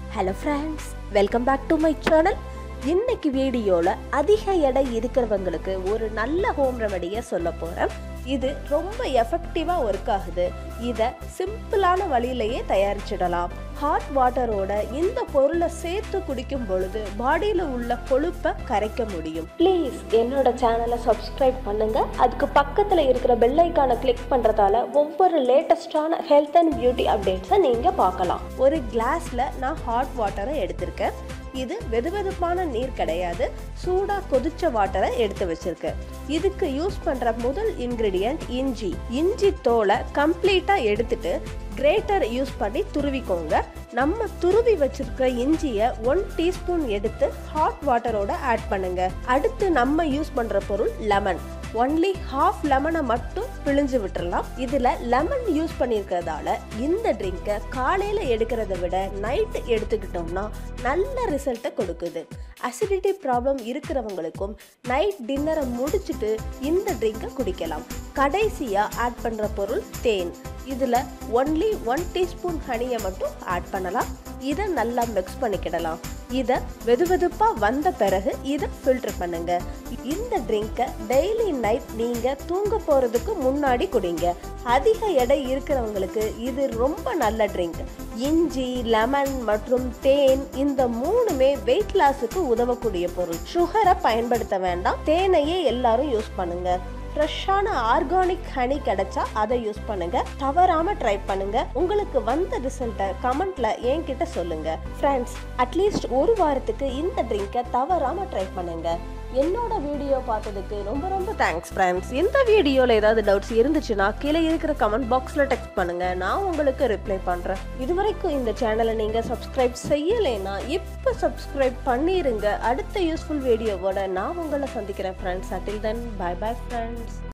hello friends welcome back to my channel இன்னைக்கு வீடியோவில் அதிக எடை இருக்கிறவங்களுக்கு ஒரு நல்ல ஹோம் ரெமடியை சொல்ல போகிறேன் இது ரொம்ப எஃபெக்டிவாக ஒர்க் ஆகுது இதை சிம்பிளான வழியிலேயே தயாரிச்சிடலாம் ஹாட் வாட்டரோட இந்த பொருளை சேர்த்து குடிக்கும் பொழுது பாடியில் உள்ள கொழுப்பை கரைக்க முடியும் ப்ளீஸ் என்னோட சேனலை சப்ஸ்கிரைப் பண்ணுங்க அதுக்கு பக்கத்தில் இருக்கிற பெல் ஐக்கானை கிளிக் பண்ணுறதால ஒவ்வொரு லேட்டஸ்டான ஹெல்த் அண்ட் பியூட்டி அப்டேட்ஸை நீங்கள் பார்க்கலாம் ஒரு கிளாஸில் நான் ஹாட் வாட்டரை எடுத்திருக்கேன் இது வெதுவெதுப்பான நீர் கிடையாது சூடாக கொதிச்ச வாட்டரை எடுத்து வச்சிருக்கேன் இதுக்கு யூஸ் பண்ணுற முதல் இன்க்ரீடியன்ட் இஞ்சி இஞ்சி தோலை கம்ப்ளீட்டாக எடுத்துட்டு கிரேட்டர் யூஸ் பண்ணி துருவிக்கோங்க நம்ம துருவி வச்சிருக்கிற இஞ்சியை ஒன் டீஸ்பூன் எடுத்து ஹாட் வாட்டரோட ஆட் பண்ணுங்க அடுத்து நம்ம யூஸ் பண்ற பொருள் லெமன் ஒன்லி ஹாஃப் லெமனை மட்டும் பிழிஞ்சு விட்டுறலாம் இதுல லெமன் யூஸ் பண்ணியிருக்கிறதால இந்த ட்ரிங்கை காலையில எடுக்கிறத விட நைட் எடுத்துக்கிட்டோம்னா நல்ல ரிசல்ட்டை கொடுக்குது அசிடிட்டி ப்ராப்ளம் இருக்கிறவங்களுக்கும் நைட் டின்னரை முடிச்சுட்டு இந்த ட்ரிங்கை குடிக்கலாம் கடைசியா ஆட் பண்ற பொருள் தேன் இதில் ஒன்லி ஒன் டீஸ்பூன் ஹனியை மட்டும் ஆட் பண்ணலாம் இதை நல்லா மிக்ஸ் பண்ணிக்கிடலாம் இதை வெதுவெதுப்பாக வந்த பிறகு இதை ஃபில்டர் பண்ணுங்க இந்த ட்ரிங்கை டெய்லி நைட் நீங்கள் தூங்க போகிறதுக்கு முன்னாடி குடிங்க அதிக எடை இருக்கிறவங்களுக்கு இது ரொம்ப நல்ல ட்ரிங்க் இஞ்சி லெமன் மற்றும் தேன் இந்த மூணுமே வெயிட் லாஸுக்கு உதவக்கூடிய பொருள் சுகரை பயன்படுத்த வேண்டாம் தேனையே எல்லாரும் யூஸ் பண்ணுங்க ஃப்ரெஷ்ஷான ஆர்கானிக் ஹனி கிடைச்சா அதை யூஸ் பண்ணுங்க தவறாம ட்ரை பண்ணுங்க உங்களுக்கு வந்த ரிசல்ட்டை கமெண்ட்ல என்கிட்ட சொல்லுங்க ஃப்ரெண்ட்ஸ் அட்லீஸ்ட் ஒரு வாரத்துக்கு இந்த ட்ரிங்கை தவறாம ட்ரை பண்ணுங்க என்னோட வீடியோ பார்த்ததுக்கு ரொம்ப ரொம்ப தேங்க்ஸ் ஃப்ரெண்ட்ஸ் இந்த வீடியோவில் ஏதாவது டவுட்ஸ் இருந்துச்சுன்னா கீழே இருக்கிற கமெண்ட் பாக்ஸில் டெக்ஸ்ட் பண்ணுங்க நான் உங்களுக்கு ரிப்ளை பண்ணுறேன் இதுவரைக்கும் இந்த சேனலை நீங்கள் சப்ஸ்கிரைப் செய்யலைன்னா இப்போ சப்ஸ்கிரைப் பண்ணிருங்க அடுத்த யூஸ்ஃபுல் வீடியோவோட நான் உங்களை சந்திக்கிறேன் friends until then bye bye friends